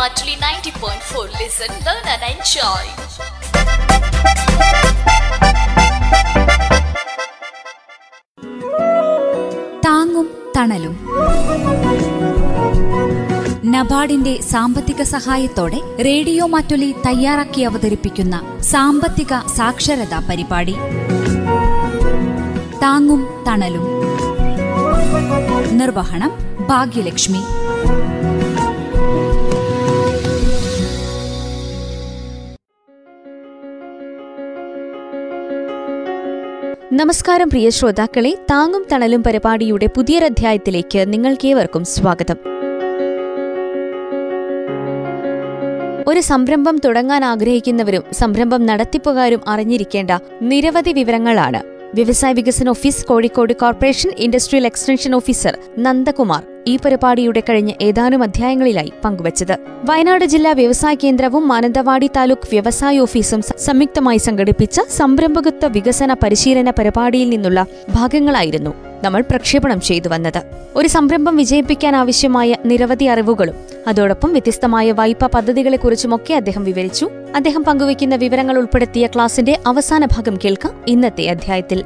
Matuli 90.4. Listen, learn, and enjoy. താങ്ങും തണലും നബാർഡിന്റെ സാമ്പത്തിക സഹായത്തോടെ റേഡിയോ മാറ്റൊലി തയ്യാറാക്കി അവതരിപ്പിക്കുന്ന സാമ്പത്തിക സാക്ഷരതാ പരിപാടി താങ്ങും തണലും നിർവഹണം ഭാഗ്യലക്ഷ്മി നമസ്കാരം പ്രിയ ശ്രോതാക്കളെ താങ്ങും തണലും പരിപാടിയുടെ പുതിയൊരധ്യായത്തിലേക്ക് നിങ്ങൾക്കേവർക്കും സ്വാഗതം ഒരു സംരംഭം തുടങ്ങാൻ ആഗ്രഹിക്കുന്നവരും സംരംഭം നടത്തിപ്പുകാരും അറിഞ്ഞിരിക്കേണ്ട നിരവധി വിവരങ്ങളാണ് വ്യവസായ വികസന office Kozhikode corporation industrial extension officer Nandakumar ഈ പരിപാടിയുടെ കഴിഞ്ഞ ഏതാനും അധ്യായങ്ങളിലായി പങ്കുവച്ചത് വയനാട് ജില്ലാ വ്യവസായ കേന്ദ്രവും മാനന്തവാടി താലൂക്ക് വ്യവസായ ഓഫീസും സ- സംയുക്തമായി സംഘടിപ്പിച്ച സംരംഭകത്വ വികസന പരിശീലന പരിപാടിയിൽ നിന്നുള്ള ഭാഗങ്ങളായിരുന്നു നമ്മൾ പ്രക്ഷേപണം ചെയ്തു വന്നത് ഒരു സംരംഭം വിജയിപ്പിക്കാൻ ആവശ്യമായ നിരവധി അറിവുകളും അതോടൊപ്പം വ്യത്യസ്തമായ വായ്പാ പദ്ധതികളെക്കുറിച്ചുമൊക്കെ അദ്ദേഹം വിവരിച്ചു അദ്ദേഹം പങ്കുവയ്ക്കുന്ന വിവരങ്ങൾ ഉൾപ്പെടുത്തിയ ക്ലാസിന്റെ അവസാന ഭാഗം കേൾക്കാം ഇന്നത്തെ അധ്യായത്തിൽ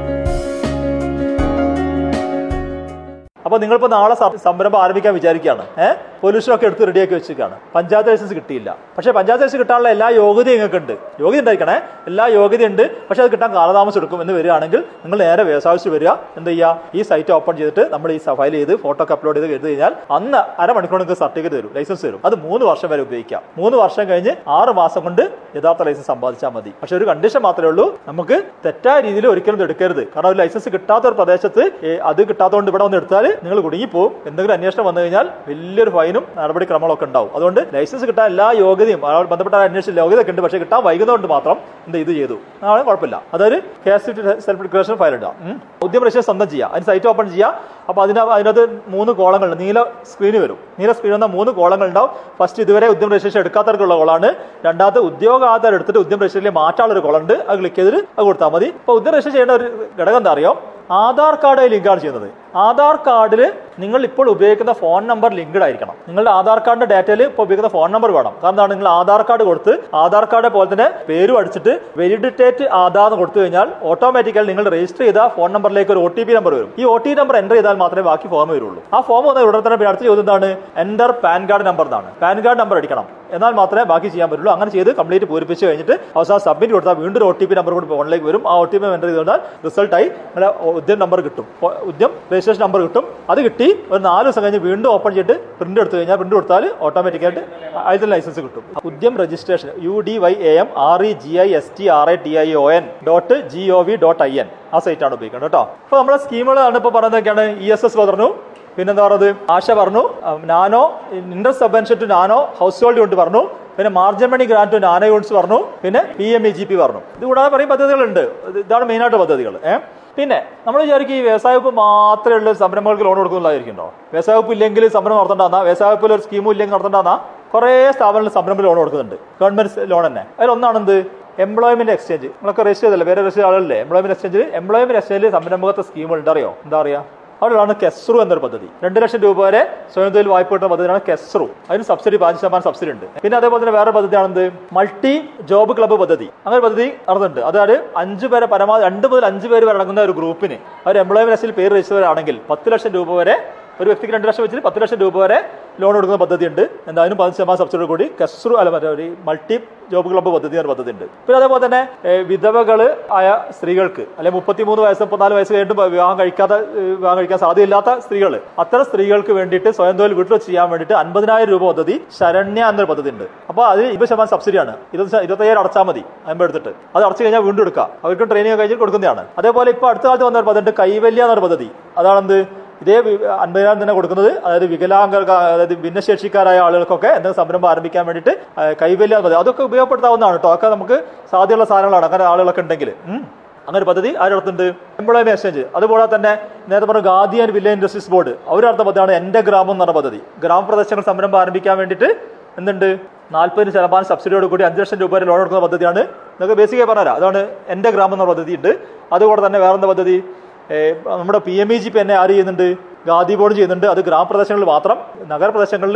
അപ്പോൾ നിങ്ങളിപ്പോൾ നാളെ സം- സംരംഭം ആരംഭിക്കാൻ വിചാരിക്കുകയാണ് ഏഹ് പൊല്യൂഷനൊക്കെ എടുത്ത് റെഡിയാക്കി വെച്ചിരിക്കുകയാണ് പഞ്ചായത്ത് ലൈസൻസ് കിട്ടിയില്ല പക്ഷേ പഞ്ചായത്ത് ലൈസൻസ് കിട്ടാനുള്ള എല്ലാ യോഗ്യതയും നിങ്ങൾക്ക് ഉണ്ട് യോഗ്യത ഉണ്ടായിരിക്കണേ എല്ലാ യോഗ്യതയുണ്ട് പക്ഷേ അത് കിട്ടാൻ കാലതാമസം എടുക്കും എന്ന് വരികയാണെങ്കിൽ നിങ്ങൾ നേരെ വ്യവസായത്തിൽ വരിക എന്ത് ചെയ്യുക ഈ സൈറ്റ് ഓപ്പൺ ചെയ്തിട്ട് നമ്മൾ ഈ ഫയൽ ചെയ്ത് ഫോട്ടോ ഒക്കെ അപ്ലോഡ് ചെയ്ത് എടുത്തു കഴിഞ്ഞാൽ അന്ന് അരമണിക്കൂർ നിങ്ങൾക്ക് സർട്ടിഫിക്കറ്റ് തരും ലൈസൻസ് തരും അത് മൂന്ന് വർഷം വരെ ഉപയോഗിക്കാം മൂന്ന് വർഷം കഴിഞ്ഞ് ആറ് മാസം കൊണ്ട് യഥാർത്ഥ ലൈസൻസ് സമ്പാദിച്ചാൽ മതി പക്ഷെ ഒരു കണ്ടീഷൻ മാത്രമേ ഉള്ളൂ നമുക്ക് തെറ്റായ രീതിയിൽ ഒരിക്കലും ഇത് എടുക്കരുത് കാരണം ഒരു ലൈസൻസ് കിട്ടാത്ത ഒരു പ്രദേശത്ത് ഏ, അത് കിട്ടാത്തതുകൊണ്ട് ഇവിടെ വന്ന് എടുത്താൽ നിങ്ങൾ കുടുങ്ങിപ്പോവും എന്തെങ്കിലും അന്വേഷണം വന്നു കഴിഞ്ഞാൽ വലിയൊരു ഫൈനും നടപടിക്രമങ്ങളൊക്കെ ഉണ്ടാവും അതുകൊണ്ട് ലൈസൻസ് കിട്ടാൻ എല്ലാ യോഗ്യതയും ആ ബന്ധപ്പെട്ട അന്വേഷിച്ച യോഗ്യത ഒക്കെ ഉണ്ട് പക്ഷേ കിട്ടാൻ വൈകുന്നതുകൊണ്ട് മാത്രം എന്ത് ഇത് ചെയ്തു ആണ് കുഴപ്പമില്ല അതൊരു കേസ് സെൽഫ് ഡിക്ലറേഷൻ ഫയൽ ഇടാം ഉം. ഉദ്യമ രജിസ്റ്റർ സ്വന്തം ചെയ്യുക അതിന് സൈറ്റ് ഓപ്പൺ ചെയ്യുക അപ്പോൾ അതിന് അതിനകത്ത് മൂന്ന് കോളങ്ങളുണ്ട് നീല സ്ക്രീന് വരും നീല സ്ക്രീൻ എന്ന മൂന്ന് കോളങ്ങൾ ഉണ്ടാവും ഫസ്റ്റ് ഇതുവരെ ഉദ്യമ രജിസ്ട്രേഷൻ എടുക്കാത്തവർക്കുള്ള കോളാണ് രണ്ടാമത് ഉദ്യോഗ ആധാരം എടുത്തിട്ട് ഉദ്യമ രജിസ്ട്രേഷനിൽ മാറ്റാനുള്ള ഒരു കോളുണ്ട് അത് ക്ലിക്ക് ചെയ്തിട്ട് അത് കൊടുത്താൽ മതി അപ്പോൾ ഉദ്യമ രജിസ്റ്റർ ചെയ്യേണ്ട ഒരു ഘടകം എന്താ അറിയോ ആധാർ കാർഡ് ലിങ്കാണ് ചെയ്യുന്നത് ആധാർ കാർഡിൽ നിങ്ങൾ ഇപ്പോൾ ഉപയോഗിക്കുന്ന ഫോൺ നമ്പർ ലിങ്ക്ഡ് ആയിരിക്കണം നിങ്ങളുടെ ആധാർ കാർഡിന്റെ ഡാറ്റയിൽ ഇപ്പോൾ ഉപയോഗിക്കുന്ന ഫോൺ നമ്പർ വേണം കാരണം എന്താണ് നിങ്ങൾ ആധാർ കാർഡ് കൊടുത്ത് ആധാർ കാർഡ് പോലെ തന്നെ പേരും അടിച്ചിട്ട് വെരിഡിറ്റേറ്റ് ആധാർ എന്ന് കൊടുത്തു കഴിഞ്ഞാൽ ഓട്ടോമാറ്റിക്കലി നിങ്ങൾ രജിസ്റ്റർ ചെയ്ത ഫോൺ നമ്പറിലേക്ക് ഒരു ഒ ടി പി നമ്പർ വരും ഈ ഒ ടി നമ്പർ എൻ്റർ ചെയ്താൽ മാത്രമേ ബാക്കി ഫോം വരുള്ളൂ ആ ഫോം വന്ന ഉടനെ തന്നെ പിന്നെ അടുത്ത ചോദ്യം എന്താണ് എൻ്റർ പാൻ കാർഡ് നമ്പർ എന്നാണ് പാൻ കാർഡ് നമ്പർ അടിക്കണം എന്നാൽ മാത്രമേ ബാക്കി ചെയ്യാൻ പറ്റുള്ളൂ അങ്ങനെ ചെയ്ത് കംപ്ലീറ്റ് പൂരിപ്പിച്ച് കഴിഞ്ഞിട്ട് അവസാനം സബ്മിറ്റ് കൊടുത്താൽ വീണ്ടും ഒരു ഒ ടി പി നമ്പർ കൂടി ഫോണിലേക്ക് വരും ആ ഒ ടി പി എൻ്റർ ചെയ്തുകൊണ്ടാൽ റിസൾട്ടായി നിങ്ങളുടെ ഉദ്യം നമ്പർ കിട്ടും ഒ- ഉദ്യം രജിസ്ട്രേഷൻ നമ്പർ കിട്ടും അത് കിട്ടി ഒരു നാല് ദിവസം കഴിഞ്ഞ് വീണ്ടും ഓപ്പൺ ചെയ്തിട്ട് പ്രിന്റ് എടുത്തു കഴിഞ്ഞാൽ പ്രിന്റ് കൊടുത്താൽ ഓട്ടോമാറ്റിക്കായിട്ട് അതിൽ ലൈസൻസ് കിട്ടും Udyam registration U D Y A M R E G I S T R A T I O N dot G O V dot I N ആ സൈറ്റാണ് ഉപയോഗിക്കുന്നത് കേട്ടോ അപ്പോൾ നമ്മുടെ സ്കീമുകളാണ് ഇപ്പോൾ പറയുന്നതൊക്കെയാണ് ഇ എസ് എസ് പറഞ്ഞു പിന്നെന്താ പറയുന്നത് ആശ പറഞ്ഞു ah nano interest subvention to nano household unit പറഞ്ഞു പിന്നെ margin money grant to nano units പറഞ്ഞു പിന്നെ P M E G P പറഞ്ഞു ഇത് കൂടാതെ പറയും പദ്ധതികളുണ്ട് ഇത് ഇതാണ് മെയിനായിട്ട് പദ്ധതികൾ ഏഹ് പിന്നെ നമ്മൾ വിചാരിക്കും ഈ വ്യവസായ വകുപ്പ് മാത്രമേ ഉള്ള സംരംഭങ്ങൾക്ക് ലോൺ കൊടുക്കുന്നുള്ളതായിരിക്കുമോ വ്യവസായ വകുപ്പ് ഇല്ലെങ്കിൽ സംരംഭം നടത്തേണ്ടതാ വ്യവസായ വകുപ്പിൽ ഒരു സ്കീമും ഇല്ലെങ്കിൽ നടത്തേണ്ടതാ കുറേ സ്ഥാപനങ്ങൾ സംരംഭം ലോൺ കൊടുക്കുന്നുണ്ട് ഗവൺമെന്റ് ലോൺ തന്നെ അതിലൊന്നാണെന്ത് എംപ്ലോയ്മെന്റ് എക്സ്ചേഞ്ച് നിങ്ങളൊക്കെ രജിസ്റ്റർ ചെയ്തല്ലേ വേറെ രജിസ്റ്റർ ആളല്ലേ എംപ്ലോയ്മെന്റ് എക്സ്ചേഞ്ചിൽ എംപ്ലോയ്മെന്റ് എക്സ്ചേഞ്ചിൽ സംരംഭകത്വ സ്കീമുകൾ ഉണ്ട് അറിയോ എന്താ അറിയാ അവിടെയാണ് കെസ്റു എന്നൊരു പദ്ധതി രണ്ട് ലക്ഷം രൂപ വരെ സ്വയം തൊഴിൽ വായ്പ കിട്ടുന്ന പദ്ധതിയാണ് കെസ്റു അതിന് സബ്സിഡി പതിനഞ്ച് ശതമാനം സബ്സിഡി ഉണ്ട് പിന്നെ അതേപോലെ തന്നെ വേറെ പദ്ധതിയാണെന്ത് മൾട്ടി ജോബ് ക്ലബ്ബ് പദ്ധതി അങ്ങനെ ഒരു പദ്ധതി നടന്നുണ്ട് അതായത് അഞ്ച് പേരെ പരമാവധി രണ്ട് മുതൽ അഞ്ച് പേര് വരെ അടങ്ങുന്ന ഒരു ഗ്രൂപ്പിന് അവർ എംപ്ലോയ്മെന്റ് എക്സിൽ പേര് രജിസ്റ്റർ ആണെങ്കിൽ പത്ത് ലക്ഷം രൂപ വരെ ഒരു വ്യക്തിക്ക് രണ്ട് ലക്ഷം വെച്ചിട്ട് പത്ത് ലക്ഷം രൂപ വരെ ലോൺ കൊടുക്കുന്ന പദ്ധതി ഉണ്ട് എന്തായാലും പതിനഞ്ച് ശതമാനം സബ്സിഡി കൂടി കെസ്റു അല്ല മറ്റേ ഒരു മൾട്ടി ജോബ് ക്ലബ്ബ് പദ്ധതി എന്ന പദ്ധതി ഉണ്ട് പിന്നെ അതേപോലെ തന്നെ ഏഹ്, വിധവകള് ആയ സ്ത്രീകൾക്ക് അല്ലെങ്കിൽ മുപ്പത്തിമൂന്ന് വയസ്സ് മുപ്പത്തിനാല് വയസ്സ് കഴിഞ്ഞിട്ട് വിവാഹം കഴിക്കാത്ത ഏഹ്, വിവാഹം കഴിക്കാൻ സാധ്യതയില്ലാത്ത സ്ത്രീകൾ അത്തരം സ്ത്രീകൾക്ക് വേണ്ടിയിട്ട് സ്വയം തൊഴിൽ വീട്ടിൽ വെച്ച് ചെയ്യാൻ വേണ്ടിയിട്ട് അൻപതിനായിരം രൂപ പദ്ധതി ശരണ്യ എന്നൊരു പദ്ധതി ഉണ്ട് അപ്പോൾ അത് ഇരുപത് ശതമാനം സബ്സിഡിയാണ് ഇരുപത് ഇരുപത്തയ്യായിരം അടച്ചാൽ മതി അമ്പത് എടുത്തിട്ട് അത് അടച്ചു കഴിഞ്ഞാൽ വീണ്ടും എടുക്കാം അവർക്ക് ട്രെയിനിങ് കഴിഞ്ഞ് കൊടുക്കുന്നതാണ് അതേപോലെ ഇപ്പോൾ അടുത്ത കാലത്ത് വന്ന ഒരു പദ്ധതി ഉണ്ട് കൈവല്യ എന്നൊരു പദ്ധതി അതാണെന്ത് ഇതേ വി- അൻപതിനായിരം തന്നെ കൊടുക്കുന്നത് അതായത് വികലാംഗർക്ക് അതായത് ഭിന്നശേഷിക്കാരായ ആളുകൾക്കൊക്കെ എന്തെങ്കിലും സംരംഭം ആരംഭിക്കാൻ വേണ്ടിയിട്ട് ആ, കൈവല്യ എന്ന് പദ്ധതി അതൊക്കെ ഉപയോഗപ്പെടുത്താവുന്നതാണ് കേട്ടോ അതൊക്കെ നമുക്ക് സാധ്യതയുള്ള സാധനങ്ങളാണ് അങ്ങനെ ആളുകളൊക്കെ ഉണ്ടെങ്കിൽ ഉം. അങ്ങനെ ഒരു പദ്ധതി ആരടുത്തുണ്ട് എംപ്ലോയ്മെന്റ് എക്സ്ചേഞ്ച് അതുപോലെ തന്നെ നേരത്തെ പറഞ്ഞ Khadi and village industries board അവരടുത്ത പദ്ധതിയാണ് എന്റെ ഗ്രാമം എന്ന് പറഞ്ഞ പദ്ധതി ഗ്രാമപ്രദേശങ്ങൾ സംരംഭം ആരംഭിക്കാൻ വേണ്ടിയിട്ട് എന്തുണ്ട് നാൽപ്പത് ശതമാനം സബ്സിഡിയോട് കൂടി അഞ്ച് ലക്ഷം രൂപ വരെ ലോൺ കൊടുക്കുന്ന പദ്ധതിയാണ് നിങ്ങൾക്ക് ബേസിക്കായി പറഞ്ഞുതരാം അതാണ് എന്റെ ഗ്രാമം എന്ന പദ്ധതി ഉണ്ട് അതുകൂടെ തന്നെ വേറെന്താ പദ്ധതി ഏ, നമ്മുടെ P M E G P എന്നെ ആര് ചെയ്യുന്നുണ്ട് ഗാദി ബോർഡ് ചെയ്യുന്നുണ്ട് അത് ഗ്രാമപ്രദേശങ്ങളിൽ മാത്രം നഗരപ്രദേശങ്ങളിൽ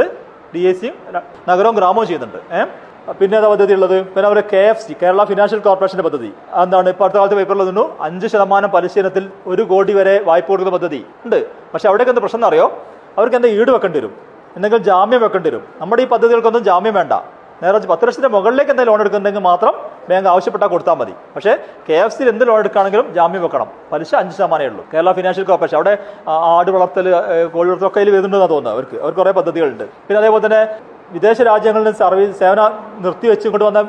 ഡി എ സിയും നഗരവും ഗ്രാമവും ചെയ്യുന്നുണ്ട് ഏഹ് പിന്നെ ഏതാ പദ്ധതി ഉള്ളത് പിന്നെ അവരെ K F C Kerala financial കോർപ്പറേഷന്റെ പദ്ധതി എന്താണ് ഇപ്പൊ അടുത്ത കാലത്ത് പേപ്പറിൽ നിന്നു അഞ്ച് ശതമാനം പലിശനത്തിൽ ഒരു കോടി വരെ വായ്പ കൊടുക്കുന്ന പദ്ധതി ഉണ്ട് പക്ഷെ അവിടേക്ക് എന്ത് പ്രശ്നം അറിയോ അവർക്ക് എന്താ ഈട് വെക്കേണ്ടി വരും എന്തെങ്കിലും ജാമ്യം വെക്കേണ്ടി വരും നമ്മുടെ ഈ പദ്ധതികൾക്കൊന്നും ജാമ്യം വേണ്ട നേരെ പത്ത് ലക്ഷത്തിന്റെ മുകളിലേക്ക് എന്തെങ്കിലും ലോൺ എടുക്കുന്നുണ്ടെങ്കിൽ മാത്രം ബാങ്ക് ആവശ്യപ്പെട്ടാൽ കൊടുത്താൽ മതി പക്ഷേ കെ എഫ് സിയിൽ എന്ത് ലോൺ എടുക്കുകയാണെങ്കിലും ജാമ്യം വെക്കണം പലിശ അഞ്ച് ശതമാനമേ ഉള്ളൂ കേരള ഫിനാൻഷ്യൽ കോർപ്പറേഷൻ അവിടെ ആ, ആട് വളർത്തൽ ഏ, കോഴി വളർത്തലൊക്കെ അതിൽ വരുന്നുണ്ടെന്നാണ് തോന്നുന്നത് അവർക്ക് അവർക്ക് കുറേ പദ്ധതികളുണ്ട് പിന്നെ അതേപോലെ തന്നെ വിദേശ രാജ്യങ്ങളിൽ നിന്ന് സർവീസ് സേവന നിർത്തിവെച്ച് ഇങ്ങോട്ട് വന്ന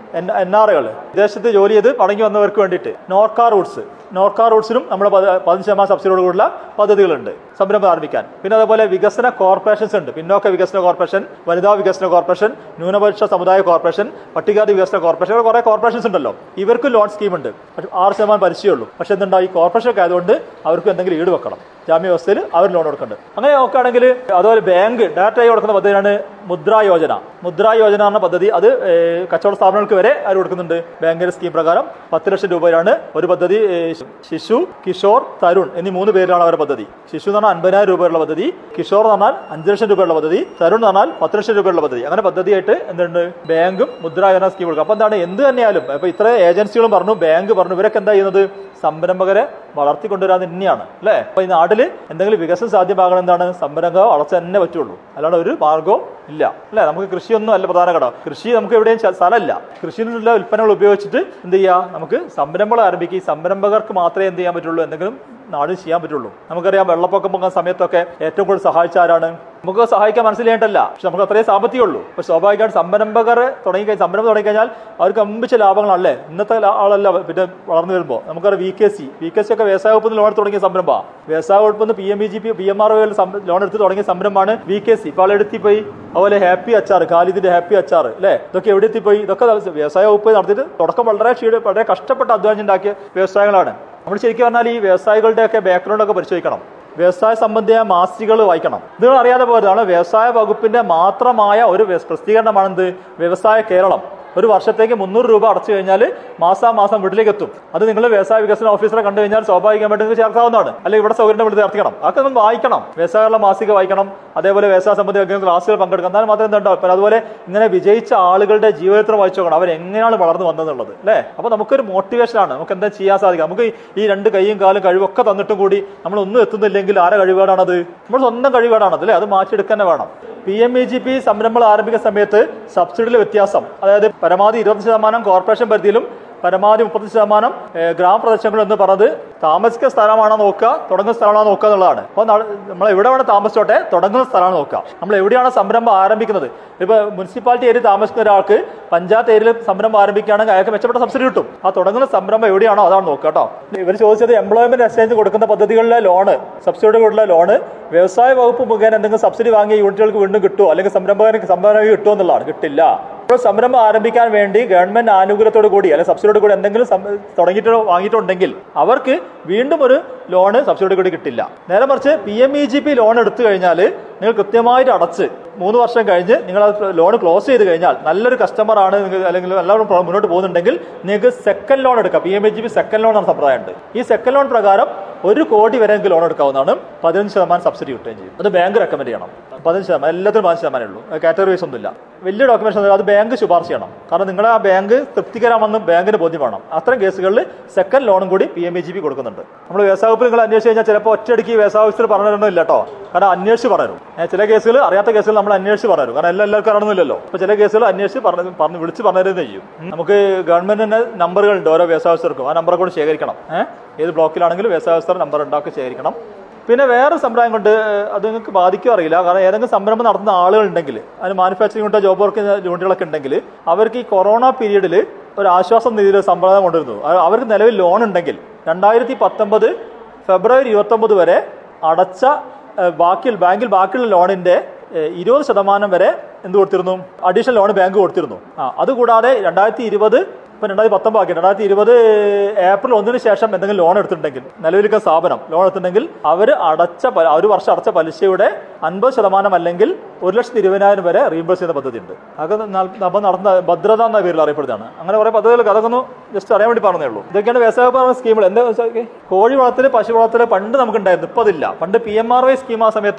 എൻ ആറുകൾ വിദേശത്ത് ജോലി ചെയ്ത് മടങ്ങി വന്നവർക്ക് വേണ്ടിയിട്ട് നോർക്ക റൂട്ട്സ് നോർക്ക റൂട്ട്സിനും നമ്മുടെ പത- പതിനഞ്ച് ശതമാനം സബ്സിഡിയോട് കൂടിയുള്ള പദ്ധതികളുണ്ട് സംരംഭം ആരംഭിക്കാൻ പിന്നെ അതേപോലെ വികസന കോർപ്പറേഷൻസ് ഉണ്ട് പിന്നോക്ക വികസന കോർപ്പറേഷൻ വനിതാ വികസന കോർപ്പറേഷൻ ന്യൂനപക്ഷ സമുദായ കോർപ്പറേഷൻ പട്ടികാതി വികസന കോർപ്പറേഷൻ അങ്ങനെ കുറേ കോർപ്പറേഷൻസ് ഉണ്ടല്ലോ ഇവർക്ക് ലോൺ സ്കീം ഉണ്ട് പക്ഷേ ആറ് ശതമാനം പലിശയുള്ളൂ പക്ഷെ എന്തുണ്ടാ ഈ കോർപ്പറേഷൻ ആയതുകൊണ്ട് അവർക്ക് എന്തെങ്കിലും ഈട് വെക്കണം ജാമ്യ വ്യവസ്ഥയിൽ അവർ ലോൺ കൊടുക്കുന്നുണ്ട് അങ്ങനെ നോക്കുകയാണെങ്കിൽ അതുപോലെ ബാങ്ക് ഡയറക്റ്റായി കൊടുക്കുന്ന പദ്ധതിയാണ് മുദ്രാ യോജന മുദ്രാ യോജന എന്ന പദ്ധതി അത് ഏഹ്, കച്ചവട സ്ഥാപനങ്ങൾക്ക് വരെ അവർ കൊടുക്കുന്നുണ്ട് ബാങ്കിന്റെ സ്കീം പ്രകാരം പത്ത് ലക്ഷം രൂപയാണ് ഒരു പദ്ധതി ഏഹ്, ശിശു കിഷോർ തരുൺ എന്നീ മൂന്ന് പേരിലാണ് അവരുടെ പദ്ധതി ശിശു എന്ന് പറഞ്ഞാൽ അൻപതിനായിരം രൂപയുള്ള പദ്ധതി കിഷോർ എന്ന് പറഞ്ഞാൽ അഞ്ച് ലക്ഷം രൂപയുള്ള പദ്ധതി തരുൺ എന്ന് പറഞ്ഞാൽ പത്ത് ലക്ഷം രൂപയുള്ള പദ്ധതി അങ്ങനെ പദ്ധതിയായിട്ട് എന്തുണ്ട് ബാങ്കും മുദ്രാ യോജന സ്കീം കൊടുക്കും അപ്പൊ എന്താണ് എന്ത് തന്നെയാലും ഇപ്പൊ ഇത്ര ഏജൻസികളും പറഞ്ഞു ബാങ്ക് പറഞ്ഞു ഇവരൊക്കെ എന്താ ചെയ്യുന്നത് സംരംഭകരെ വളർത്തിക്കൊണ്ടുവരാൻ തന്നെയാണ് അല്ലേ അപ്പൊ ഈ നാട്ടിൽ എന്തെങ്കിലും വികസനം സാധ്യമാകണം എന്താണ് സംരംഭം വളർച്ച തന്നെ പറ്റുള്ളൂ അല്ലാണ്ട് ഒരു മാർഗവും ഇല്ല അല്ലേ നമുക്ക് കൃഷിയൊന്നും അല്ല പ്രധാന ഘടകം കൃഷി നമുക്ക് എവിടെയും ച- സ്ഥലമല്ല കൃഷിയിൽ നിന്നുള്ള ഉൽപ്പന്നങ്ങൾ ഉപയോഗിച്ചിട്ട് എന്ത് ചെയ്യുക നമുക്ക് സംരംഭങ്ങൾ ആരംഭിക്കുക ഈ സംരംഭകർക്ക് മാത്രമേ എന്ത് ചെയ്യാൻ പറ്റുള്ളൂ എന്തെങ്കിലും നാട് ചെയ്യാൻ പറ്റുള്ളൂ നമുക്കറിയാം വെള്ളപ്പൊക്കം പൊങ്ങുന്ന സമയത്തൊക്കെ ഏറ്റവും കൂടുതൽ സഹായിച്ച ആരാണ് നമുക്ക് സഹായിക്കാൻ മനസ്സിലായിട്ടല്ല പക്ഷെ നമുക്ക് അത്രയും സാമ്പത്തികം ഉള്ളൂ പക്ഷെ സ്വാഭാവികമായിട്ട് സംരംഭകർ തുടങ്ങി സംരംഭം തുടങ്ങിക്കഴിഞ്ഞാൽ അവർക്ക് അമ്പിച്ച ലാഭങ്ങളല്ലേ ഇന്നത്തെ ലാ- ആളല്ല പിന്നെ വളർന്നു വരുമ്പോൾ നമുക്കറിയാം V K C V K C ഒക്കെ വ്യവസായ വകുപ്പിൽ നിന്ന് ലോൺ എടുത്ത് തുടങ്ങിയ സംരംഭമാണ് വ്യവസായ വകുപ്പിൽ നിന്ന് P M E G P P M R loan എടുത്ത് തുടങ്ങിയ സംരംഭമാണ് വി കെ സി ഇപ്പോൾ ആളെടുത്തി പോയി അതുപോലെ ഹാപ്പി അച്ചാർ ഖാലിദിന്റെ ഹാപ്പി അച്ചാർ അല്ലേ ഇതൊക്കെ എവിടെ എത്തിപ്പോയി ഇതൊക്കെ വ്യവസായ വകുപ്പ് നടത്തിയിട്ട് തുടക്കം വളരെ ക്ഷീണ വളരെ കഷ്ടപ്പെട്ട് അധ്വാനം ഉണ്ടാക്കിയ വ്യവസായങ്ങളാണ് നമ്മൾ ശരിക്കും പറഞ്ഞാൽ ഈ വ്യവസായികളുടെ ഒക്കെ ബാക്ക്ഗ്രൗണ്ട് ഒക്കെ പരിശോധിക്കണം വ്യവസായ സംബന്ധിയായ മാസികകൾ വായിക്കണം നിങ്ങൾ അറിയാതെ പോയതാണ് വ്യവസായ വകുപ്പിന്റെ മാത്രമായ ഒരു വ്യവ- പ്രസിദ്ധീകരണമാണെന്ത് വ്യവസായ കേരളം ഒരു വർഷത്തേക്ക് മുന്നൂറ് രൂപ അടച്ചു കഴിഞ്ഞാൽ മാസാമാസം വീട്ടിലേക്ക് എത്തും അത് നിങ്ങൾ വ്യവസായ വികസന ഓഫീസറെ കണ്ടു കഴിഞ്ഞാൽ സ്വാഭാവികമായിട്ട് നിങ്ങൾക്ക് ചേർക്കാവുന്നതാണ് അല്ലെങ്കിൽ ഇവിടെ സൗകര്യം വിളിച്ച് ചേർത്തിക്കണം അതൊക്കെ നമ്മൾ വായിക്കണം വ്യവസായമുള്ള മാസിക വായിക്കണം അതേപോലെ വ്യവസായ സംബന്ധി ക്ലാസ്സുകൾ പങ്കെടുക്കണം എന്നാൽ മാത്രമേ എന്തുണ്ടാവും പിന്നെ അതുപോലെ ഇങ്ങനെ വിജയിച്ച ആളുകളുടെ ജീവിതത്തിൽ വായിച്ചു നോക്കണം അവർ എങ്ങനെയാണ് വളർന്നു വന്നതെന്നുള്ളത് അല്ലേ അപ്പൊ നമുക്കൊരു മോട്ടിവേഷൻ ആണ് നമുക്ക് എന്താ ചെയ്യാൻ സാധിക്കും നമുക്ക് ഈ രണ്ട് കൈയും കാലും കഴിവൊക്കെ തന്നിട്ടും കൂടി നമ്മൾ ഒന്നും എത്തുന്നില്ലെങ്കിൽ ആരെ കഴിവേടാണത് നമ്മുടെ സ്വന്തം കഴിവേടാണത് അല്ലേ അത് മാറ്റിയെടുക്കാൻ തന്നെ വേണം P M E G P സംരംഭങ്ങൾ ആരംഭിക്കുന്ന സമയത്ത് സബ്സിഡിയിലെ വ്യത്യാസം അതായത് പരമാവധി ഇരുപത് ശതമാനം കോർപ്പറേഷൻ പരിധിയിലും പരമാവധി മുപ്പത്തി ശതമാനം ഏഹ്, ഗ്രാമപ്രദേശങ്ങൾ എന്ന് പറഞ്ഞത് താമസിക്കുന്ന സ്ഥലമാണോ നോക്കുക തുടങ്ങുന്ന സ്ഥലമാണോ നോക്കുക എന്നുള്ളതാണ് അപ്പോൾ നമ്മൾ എവിടെ വേണം താമസിച്ചോട്ടെ തുടങ്ങുന്ന സ്ഥലമാണ് നോക്കുക നമ്മൾ എവിടെയാണ് സംരംഭം ആരംഭിക്കുന്നത് ഇപ്പൊ മുനിസിപ്പാലിറ്റി ഏരിയ താമസിക്കുന്ന ഒരാൾക്ക് പഞ്ചായത്ത് ഏരിയയിൽ സംരംഭം ആരംഭിക്കുകയാണെങ്കിൽ അയാൾക്ക് മെച്ചപ്പെട്ട സബ്സിഡി കിട്ടും ആ തുടങ്ങുന്ന സംരംഭം എവിടെയാണോ അതാണ് നോക്കുക കേട്ടോ ഇവർ ചോദിച്ചത് എംപ്ലോയ്മെന്റ് എക്സ്ചേഞ്ച് കൊടുക്കുന്ന പദ്ധതികളിലെ ലോണ് സബ്സിഡിയോട് കൂടിയുള്ള ലോണ് വ്യവസായ വകുപ്പ് മുഖേന എന്തെങ്കിലും സബ്സിഡി വാങ്ങിയ യൂണിറ്റുകൾക്ക് വീണ്ടും കിട്ടുമോ അല്ലെങ്കിൽ സംരംഭകർക്ക് സംഭാവന കിട്ടുമോ എന്നുള്ളതാണ് കിട്ടില്ല ഇപ്പോൾ സംരംഭം ആരംഭിക്കാൻ വേണ്ടി ഗവൺമെന്റ് ആനുകൂല്യത്തോട് കൂടി അല്ലെങ്കിൽ സബ്സിഡിയോട് കൂടി എന്തെങ്കിലും സം- തുടങ്ങിയിട്ടോ വാങ്ങിയിട്ടുണ്ടെങ്കിൽ അവർക്ക് വീണ്ടും ഒരു ലോണ് സബ്സിഡിയോട് കൂടി കിട്ടില്ല നേരെ മറിച്ച് P M E G P loan എടുത്തു കഴിഞ്ഞാൽ നിങ്ങൾ കൃത്യമായിട്ട് അടച്ച് മൂന്ന് വർഷം കഴിഞ്ഞ് നിങ്ങൾ ആ ലോൺ ക്ലോസ് ചെയ്ത് കഴിഞ്ഞാൽ നല്ലൊരു കസ്റ്റമർ ആണ് നിങ്ങൾ അല്ലെങ്കിൽ എല്ലാവരും പ്രോ- മുന്നോട്ട് പോകുന്നുണ്ടെങ്കിൽ നിങ്ങൾക്ക് സെക്കൻഡ് ലോൺ എടുക്കാം P M E G P second loan എന്ന സമ്പ്രദായമുണ്ട് ഈ സെക്കൻഡ് ലോൺ പ്രകാരം ഒരു കോടി വരെ നിങ്ങൾക്ക് ലോൺ എടുക്കാവുന്നതാണ് പതിനഞ്ച് ശതമാനം സബ്സിഡി കിട്ടുകയും ചെയ്യും അത് ബാങ്ക് റെക്കമെൻഡ് ചെയ്യണം പതിനഞ്ച് ശതമാനം എല്ലാത്തിനും പതിനഞ്ച് ശതമാനമേ ഉള്ളൂ കാറ്റഗറി വൈസ് ഒന്നുമില്ല വലിയ ഡോക്യുമെന്റ്സ് അത് ബാങ്ക് ശുപാർശ ചെയ്യണം കാരണം നിങ്ങളുടെ ആ ബാങ്ക് തൃപ്തികരമെന്ന് ബാങ്കിന് ബോധ്യം വേണം അത്തരം കേസുകളിൽ സെക്കൻഡ് ലോണും കൂടി P M E G P കൊടുക്കുന്നുണ്ട് നമ്മൾ വ്യവസായ വകുപ്പിൽ നിങ്ങൾ അന്വേഷിച്ച് കഴിഞ്ഞാൽ ചിലപ്പോൾ ഒറ്റയടിക്ക് വ്യവസായ ഓഫീസർ പറഞ്ഞിട്ടുണ്ടോ കേട്ടോ കാരണം അന്വേഷിച്ച് പറഞ്ഞു ചില കേസുകൾ അറിയാത്ത കേസുകൾ നമ്മൾ അന്വേഷിച്ച് പറഞ്ഞു കാരണം എല്ലാ എല്ലാവർക്കും അറിയണമെന്നില്ലല്ലോ അപ്പൊ ചില കേസുകൾ അന്വേഷിച്ച് പറഞ്ഞു പറഞ്ഞു വിളിച്ച് പറഞ്ഞിരുന്നത് ചെയ്യും ഉം. നമുക്ക് ഗവൺമെന്റിന്റെ നമ്പറുകളുണ്ട് ഓരോ വ്യവസായ ഓഫീസർക്കും ആ നമ്പർ കൂടി ശേഖരിക്കണം ഏഹ് ഏത് ബ്ലോക്കിലാണെങ്കിലും വ്യവസായ ഓഫീസർ നമ്പർ ഉണ്ടാക്കി ശേഖരിക്കണം പിന്നെ വേറെ സമ്പ്രദായം കൊണ്ട് അത് നിങ്ങൾക്ക് ബാധിക്കും അറിയില്ല കാരണം ഏതെങ്കിലും സംരംഭം നടത്തുന്ന ആളുകളുണ്ടെങ്കിൽ അതിന് മാനുഫാക്ചറിംഗ് യൂണിറ്റ് ജോബ് വർക്ക് യൂണിറ്റുകളൊക്കെ ഉണ്ടെങ്കിൽ അവർക്ക് ഈ കൊറോണ പീരീഡിൽ ഒരു ആശ്വാസം നിധിയുടെ സമ്പ്രദായം കൊണ്ടുവരുന്നു അത് അവർക്ക് നിലവിൽ ലോൺ ഉണ്ടെങ്കിൽ രണ്ടായിരത്തി പത്തൊമ്പത് ഫെബ്രുവരി ഇരുപത്തൊമ്പത് വരെ അടച്ച ഏഹ്, ബാക്കി ബാങ്കിൽ ബാക്കിയുള്ള ലോണിന്റെ ഏഹ്, ഇരുപത് ശതമാനം വരെ എന്ത് കൊടുത്തിരുന്നു അഡീഷണൽ ലോൺ ബാങ്ക് കൊടുത്തിരുന്നു ആ അതുകൂടാതെ രണ്ടായിരത്തി ഇരുപത് ഇപ്പൊ രണ്ടായിരത്തി പത്തൊമ്പത് ആക്കി രണ്ടായിരത്തി ഇരുപത് ഏപ്രിൽ ഒന്നിന് ശേഷം എന്തെങ്കിലും ലോൺ എടുത്തിട്ടുണ്ടെങ്കിൽ നിലവിലിരിക്കുന്ന സ്ഥാപനം ലോൺ എടുത്തിട്ടുണ്ടെങ്കിൽ അവർ അടച്ച പ- ഒരു വർഷം അടച്ച പലിശയുടെ അൻപത് ശതമാനം അല്ലെങ്കിൽ ഒരു ലക്ഷത്തി ഇരുപതിനായിരം വരെ റീംബേഴ്സ് ചെയ്യുന്ന പദ്ധതി ഉണ്ട് അതൊക്കെ ന- നമ്മൾ നടന്ന ഭദ്രത എന്ന പേരിൽ അറിയപ്പെടുന്നതാണ് അങ്ങനെ കുറെ പദ്ധതികൾ അതൊക്കെ ഒന്ന് ജസ്റ്റ് അറിയാൻ വേണ്ടി പറഞ്ഞേ ഉള്ളൂ ഇതൊക്കെയാണ് വ്യവസായ പറഞ്ഞ സ്കീമുകൾ എന്താ വെച്ചാൽ കോഴി വളർത്തല് പശു വളർത്തല് പണ്ട് നമുക്ക് ഉണ്ടായിരുന്നു ഇപ്പൊ അതില്ല പണ്ട് P M R Y scheme ആ സമയത്ത്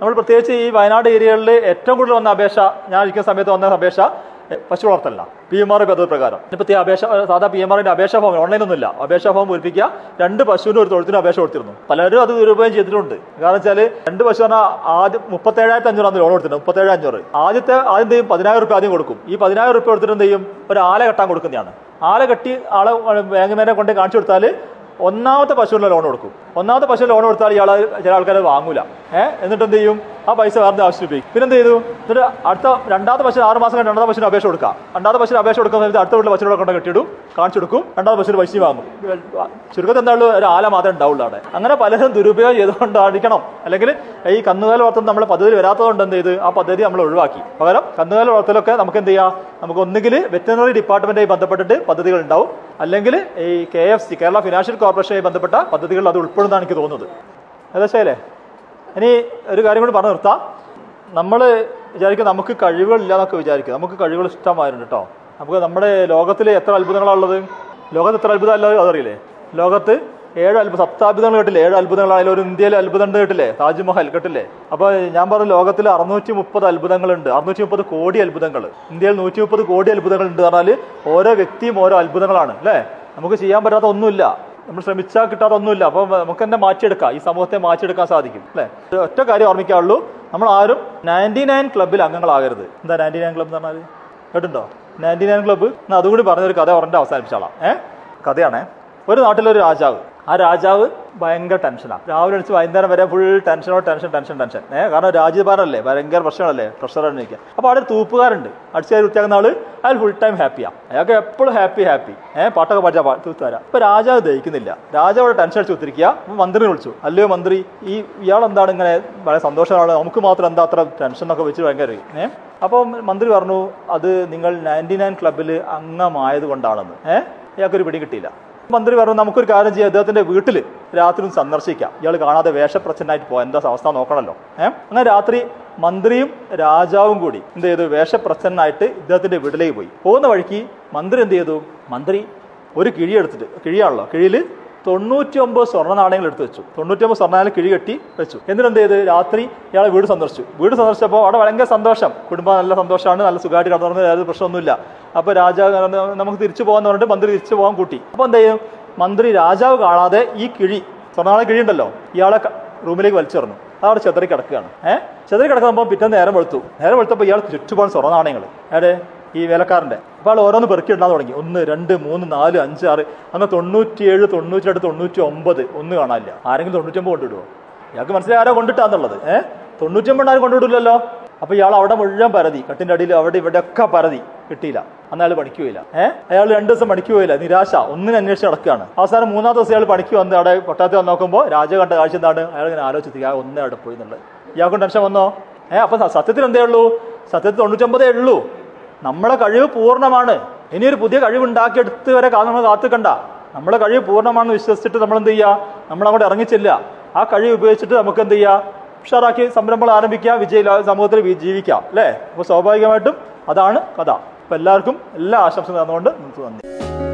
നമ്മൾ പ്രത്യേകിച്ച് ഈ വയനാട് ഏരിയകളിൽ ഏറ്റവും കൂടുതൽ വന്ന അപേക്ഷ ഞാൻ ഇരിക്കുന്ന സമയത്ത് വന്ന അപേക്ഷ എ, പശു വളർത്തല്ല പി എം ആർ പദ്ധതി പ്രകാരം ഇപ്പത്തെ അപേക്ഷ സാധാ പി എം ആറിന്റെ അപേക്ഷ ഫോം ഓൺലൈനൊന്നുമില്ല അപേക്ഷ ഫോം പൂരിപ്പിക്കുക രണ്ട് പശുവിനും ഒരു തൊഴുത്തിനും അപേക്ഷ കൊടുത്തിരുന്നു പലരും അത് ദുരുപയോഗം ചെയ്തിട്ടുണ്ട് കാരണം വെച്ചാൽ രണ്ട് പശു പറഞ്ഞാൽ ആദ്യം മുപ്പത്തേഴായിരത്തി അഞ്ഞൂറാണ് ലോൺ കൊടുത്തിട്ടുണ്ട് മുപ്പത്തേഴ് അഞ്ഞൂറ് ആദ്യത്തെ ആദ്യം എന്ത് ചെയ്യും പതിനായിരം റുപ്യ ആദ്യം കൊടുക്കും ഈ പതിനായിരം റുപ്യ കൊടുത്തിട്ട് എന്ത് ചെയ്യും ഒരു ആല കെട്ടാൻ കൊടുക്കുന്നതാണ് ആല കെട്ടി ആളെ ബാങ്ക് മേനെ കൊണ്ട് കാണിച്ചു കൊടുത്താൽ ഒന്നാമത്തെ പശുവിന് ലോൺ കൊടുക്കും ഒന്നാമത്തെ പശു ലോൺ കൊടുത്താൽ ഇയാൾ ചില ആൾക്കാർ വാങ്ങൂല ഏഹ് എന്നിട്ട് എന്ത് ചെയ്യും ആ പൈസ വേറെ ആവശ്യം ഉപയോഗിക്കും പിന്നെ എന്ത് ചെയ്തു എന്നിട്ട് അടുത്ത രണ്ടാമത്തെ പശു ആറ് മാസം കഴിഞ്ഞ് രണ്ടാമത്തെ പശുവിന് അപേക്ഷ കൊടുക്കാം രണ്ടാമത്തെ പശുവിന് അപേക്ഷ കൊടുക്കുന്ന സമയത്ത് അടുത്ത വീട്ടിലെ പശുവിടെ കൊണ്ട് കെട്ടിയിടും കാണിച്ചു കൊടുക്കും രണ്ടാമത്തെ പശുവിന് പൈസ വാങ്ങും ചുരുക്കത്തിൽ എന്തായാലും ഒരു ആല മാത്രമേ ഉണ്ടാവുള്ളൂ അവിടെ അങ്ങനെ പലരും ദുരുപയോഗം ചെയ്തുകൊണ്ടായിരിക്കണം അല്ലെങ്കിൽ ഈ കന്നുകാലി വളർത്തൽ നമ്മുടെ പദ്ധതിയിൽ വരാത്തതുകൊണ്ട് എന്ത് ചെയ്ത് ആ പദ്ധതി നമ്മൾ ഒഴിവാക്കി പകരം കന്നുകാലി വളർത്തലൊക്കെ നമുക്ക് എന്ത് ചെയ്യാം നമുക്ക് ഒന്നുകിൽ വെറ്ററിനറി ഡിപ്പാർട്ട്മെന്റുമായി ബന്ധപ്പെട്ടിട്ട് പദ്ധതികൾ ഉണ്ടാവും അല്ലെങ്കിൽ ഈ K F C Kerala financial കോർപ്പറേഷനുമായി ബന്ധപ്പെട്ട പദ്ധതികൾ അത് ഉൾപ്പെടുന്നതാണ് എനിക്ക് തോന്നുന്നത് ഏകദേശമല്ലേ ഇനി ഒരു കാര്യം കൂടി പറഞ്ഞു നിർത്താം നമ്മൾ വിചാരിക്കും നമുക്ക് കഴിവുകളില്ല എന്നൊക്കെ വിചാരിക്കും നമുക്ക് കഴിവുകൾ ഇഷ്ടമായിരുന്നു കേട്ടോ നമുക്ക് നമ്മുടെ ലോകത്തിൽ എത്ര അത്ഭുതങ്ങളാണുള്ളത് ലോകത്ത് എത്ര അത്ഭുതം അല്ല അതറിയില്ലേ ലോകത്ത് ഏഴ് അത്ഭുത സപ്താത്ഭുതങ്ങൾ കേട്ടില്ലേ ഏഴ് അത്ഭുതങ്ങളായാലും ഒരു ഇന്ത്യയിലെ അത്ഭുതം ഉണ്ട് കേട്ടില്ലേ താജ്മഹൽ കേട്ടില്ലേ അപ്പൊ ഞാൻ പറഞ്ഞു ലോകത്തിൽ അറുന്നൂറ്റി മുപ്പത് അത്ഭുതങ്ങളുണ്ട് അറുന്നൂറ്റി മുപ്പത് കോടി അത്ഭുതങ്ങൾ ഇന്ത്യയിൽ നൂറ്റി മുപ്പത് കോടി അത്ഭുതങ്ങൾ ഉണ്ട് പറഞ്ഞാൽ ഓരോ വ്യക്തിയും ഓരോ അത്ഭുതങ്ങളാണ് അല്ലേ നമുക്ക് ചെയ്യാൻ പറ്റാത്ത ഒന്നുമില്ല നമ്മൾ ശ്രമിച്ചാൽ കിട്ടാത്ത ഒന്നുമില്ല അപ്പോൾ നമുക്ക് തന്നെ മാറ്റിയെടുക്കാം ഈ സമൂഹത്തെ മാറ്റിയെടുക്കാൻ സാധിക്കും അല്ലേ ഒരു ഒറ്റ കാര്യം ഓർമ്മിക്കാവുള്ളൂ നമ്മൾ ആരും നയൻറ്റി നയൻ ക്ലബ്ബിൽ അംഗങ്ങളാകരുത് എന്താ നയൻറ്റി നയൻ ക്ലബ്ബ് എന്ന് പറഞ്ഞാൽ കേട്ടുണ്ടോ നയൻറ്റി നയൻ ക്ലബ്ബ് എന്നാൽ അതുകൂടി പറഞ്ഞൊരു കഥ പറഞ്ഞിട്ട് അവസാനിപ്പിച്ചാളാം ഏഹ് കഥയാണേ ഒരു നാട്ടിലൊരു രാജാവ് ആ രാജാവ് ഭയങ്കര ടെൻഷനാണ് രാവിലെ അടിച്ച് വൈകുന്നേരം വരെ ഫുൾ ടെൻഷനോ ടെൻഷൻ ടെൻഷൻ ടെൻഷൻ ഏഹ് കാരണം രാജ്യഭാരമല്ലേ ഭയങ്കര പ്രശ്നമല്ലേ പ്രഷറാണ് നിൽക്കുക അപ്പോൾ അവിടെ ഒരു തൂപ്പുകാരുണ്ട് അടിച്ചാൽ വൃത്തിയാക്കുന്ന ആള് അയാൾ ഫുൾ ടൈം ഹാപ്പിയാണ് അയാൾക്ക് എപ്പോഴും ഹാപ്പി ഹാപ്പി ഏഹ് പാട്ടൊക്കെ പഠിച്ചാൽ തൂത്തുതരാം ഇപ്പൊ രാജാവ് ദഹിക്കുന്നില്ല രാജാവ് അവിടെ ടെൻഷൻ അടിച്ച് കുത്തിരിക്കുക അപ്പൊ മന്ത്രിനെ വിളിച്ചു അല്ലയോ മന്ത്രി ഈ ഇയാൾ എന്താണ് ഇങ്ങനെ വളരെ സന്തോഷമാണ് നമുക്ക് മാത്രം എന്താ അത്ര ടെൻഷൻ എന്നൊക്കെ വെച്ച് ഭയങ്കര ഏഹ് അപ്പം മന്ത്രി പറഞ്ഞു അത് നിങ്ങൾ നയൻറ്റി നയൻ ക്ലബിൽ അംഗമായത് കൊണ്ടാണെന്ന് ഏഹ് ഇയാൾക്കൊരു പിടി കിട്ടിയില്ല മന്ത്രി പറഞ്ഞു നമുക്കൊരു കാര്യം ചെയ്യാം അദ്ദേഹത്തിന്റെ വീട്ടിൽ രാത്രി ഒന്ന് സന്ദർശിക്കാം ഇയാൾ കാണാതെ വേഷപ്രച്ഛനായിട്ട് പോകാം എന്താ അവസ്ഥ നോക്കണമല്ലോ ഏഹ് അങ്ങനെ രാത്രി മന്ത്രിയും രാജാവും കൂടി എന്ത് ചെയ്തു വേഷപ്രച്ഛനായിട്ട് ഇദ്ദേഹത്തിന്റെ വീട്ടിലേക്ക് പോയി പോകുന്ന വഴിക്ക് മന്ത്രി എന്ത് ചെയ്തു മന്ത്രി ഒരു കിഴി എടുത്തിട്ട് കിഴിയാണല്ലോ കിഴിയിൽ തൊണ്ണൂറ്റി ഒമ്പത് സ്വർണ്ണ നാണയങ്ങൾ എടുത്ത് വെച്ചു തൊണ്ണൂറ്റി ഒമ്പത് സ്വർണ്ണ നാണയങ്ങൾ കിഴി കെട്ടി വെച്ചു എന്നിട്ട് എന്ത് ചെയ്ത് രാത്രി ഇയാളെ വീട് സന്ദർശിച്ചു വീട് സന്ദർശിച്ചപ്പോൾ അവിടെ ഭയങ്കര സന്തോഷം കുടുംബം നല്ല സന്തോഷമാണ് നല്ല സുഖമായിട്ട് കടന്നു യാതൊരു പ്രശ്നമൊന്നുമില്ല അപ്പൊ രാജാവ് പറഞ്ഞു, നമുക്ക് തിരിച്ചു പോകാന്ന് പറഞ്ഞിട്ട് മന്ത്രി തിരിച്ചു പോകാൻ കൂട്ടി അപ്പൊ എന്ത് ചെയ്യും മന്ത്രി രാജാവ് കാണാതെ ഈ കിഴി സ്വർണ്ണാണയ കിഴി ഉണ്ടല്ലോ ഇയാളെ ക- റൂമിലേക്ക് വലിച്ചെറിഞ്ഞു അവിടെ ചെതറി കിടക്കുകയാണ് ഏഹ് ചെതറി കിടക്കുമ്പോൾ പിറ്റേന്ന് നേരം വെളുത്തു നേരം വെളുത്തപ്പോൾ ഇയാൾ ചുറ്റുപാട് സ്വർണ്ണ നാണയങ്ങൾ എവിടെ ഈ വേലക്കാരന്റെ അപ്പോൾ ആൾ ഓരോന്ന് പെറുക്കി ഇടാൻ തുടങ്ങി ഒന്ന് രണ്ട് മൂന്ന് നാല് അഞ്ച് ആറ് അങ്ങനെ തൊണ്ണൂറ്റിയേഴ് തൊണ്ണൂറ്റി രണ്ട് തൊണ്ണൂറ്റി ഒമ്പത് ഒന്ന് കാണാനില്ല ആരെങ്കിലും തൊണ്ണൂറ്റൊമ്പത് കൊണ്ടിടുവോ ഇയാൾക്ക് മനസ്സിലായി ആരോ കൊണ്ടിട്ടാന്നുള്ളത് ഏഹ് തൊണ്ണൂറ്റൊമ്പത് ആരും കൊണ്ടുവിടില്ലല്ലോ അപ്പൊ ഇയാൾ അവിടെ മുഴുവൻ പരതി കട്ടിന്റെ അടിയിൽ അവിടെ ഇവിടെ ഒക്കെ പരതി കിട്ടിയില്ല അന്ന് അയാൾ പണിക്ക് പോയില്ല ഏഹ് അയാൾ രണ്ടു ദിവസം പണിക്ക് പോയില്ല നിരാശ ഒന്നിനും അന്വേഷിച്ച് നടക്കുകയാണ് അവസാനം മൂന്നാം ദിവസം അയാൾ പണിക്ക് വന്ന് അവിടെ കൊട്ടാരത്തിൽ വന്ന് നോക്കുമ്പോൾ രാജ കണ്ട കാഴ്ച എന്താണ് അയാൾ ഇങ്ങനെ ആലോചിച്ചു ആ ഒന്നേ അവിടെ പോയി എന്നുള്ളത് ഇയാൾക്കും ടെൻഷൻ വന്നോ ഏഹ് അപ്പൊ സ- സത്യത്തിൽ എന്തേ ഉള്ളൂ സത്യത്തിൽ തൊണ്ണൂറ്റൊമ്പതേ ഉള്ളൂ നമ്മളെ കഴിവ് പൂർണ്ണമാണ് ഇനിയൊരു പുതിയ കഴിവ് ഉണ്ടാക്കിയെടുത്ത് വരെ കാ- നമ്മൾ കാത്തുക്കണ്ട നമ്മളെ കഴിവ് പൂർണ്ണമാണെന്ന് വിശ്വസിച്ചിട്ട് നമ്മൾ എന്ത് ചെയ്യുക നമ്മൾ അങ്ങോട്ട് ഇറങ്ങിച്ചില്ല ആ കഴിവ് ഉപയോഗിച്ചിട്ട് നമുക്ക് എന്ത് ചെയ്യുക ഉഷാറാക്കി സംരംഭങ്ങൾ ആരംഭിക്കുക വിജയ സമൂഹത്തിൽ വി- ജീവിക്കാം അല്ലേ അപ്പോൾ സ്വാഭാവികമായിട്ടും അതാണ് കഥ അപ്പൊ എല്ലാവർക്കും എല്ലാ ആശംസകളും തന്നുകൊണ്ട് നമുക്ക് നന്ദി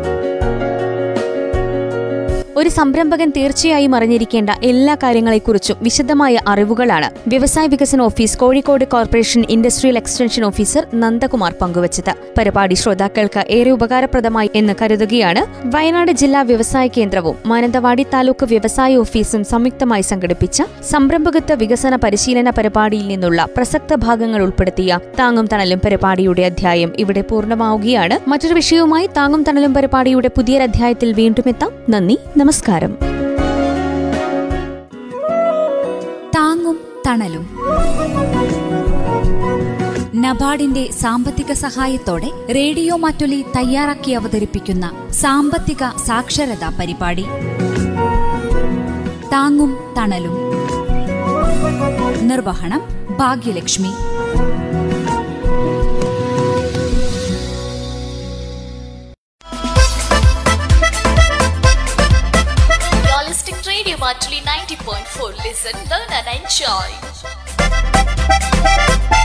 ഒരു സംരംഭകൻ തീർച്ചയായും അറിഞ്ഞിരിക്കേണ്ട എല്ലാ കാര്യങ്ങളെക്കുറിച്ചും വിശദമായ അറിവുകളാണ് വ്യവസായ വികസന office Kozhikode corporation industrial extension officer Nandakumar പങ്കുവച്ചത് പരിപാടി ശ്രോതാക്കൾക്ക് ഏറെ ഉപകാരപ്രദമായി എന്ന് കരുതുകയാണ് വയനാട് ജില്ലാ വ്യവസായ കേന്ദ്രവും മാനന്തവാടി താലൂക്ക് വ്യവസായ ഓഫീസും സംയുക്തമായി സംഘടിപ്പിച്ച സംരംഭകത്വ വികസന പരിശീലന പരിപാടിയിൽ നിന്നുള്ള പ്രസക്ത ഭാഗങ്ങൾ ഉൾപ്പെടുത്തിയ താങ്ങും തണലും പരിപാടിയുടെ അധ്യായം ഇവിടെ പൂർണ്ണമാവുകയാണ് മറ്റൊരു വിഷയവുമായി താങ്ങും തണലും പരിപാടിയുടെ പുതിയൊരധ്യായത്തിൽ വീണ്ടും എത്താം നന്ദി നമസ്കാരം താങ്ങും തണലും നബാർഡിന്റെ സാമ്പത്തിക സഹായത്തോടെ റേഡിയോ മാറ്റൊലി തയ്യാറാക്കി അവതരിപ്പിക്കുന്ന സാമ്പത്തിക സാക്ഷരതാ പരിപാടി താങ്ങും തണലും നിർവഹണം Bhagyalakshmi You're listening to Radio Matuli 90.4. Listen, learn and enjoy.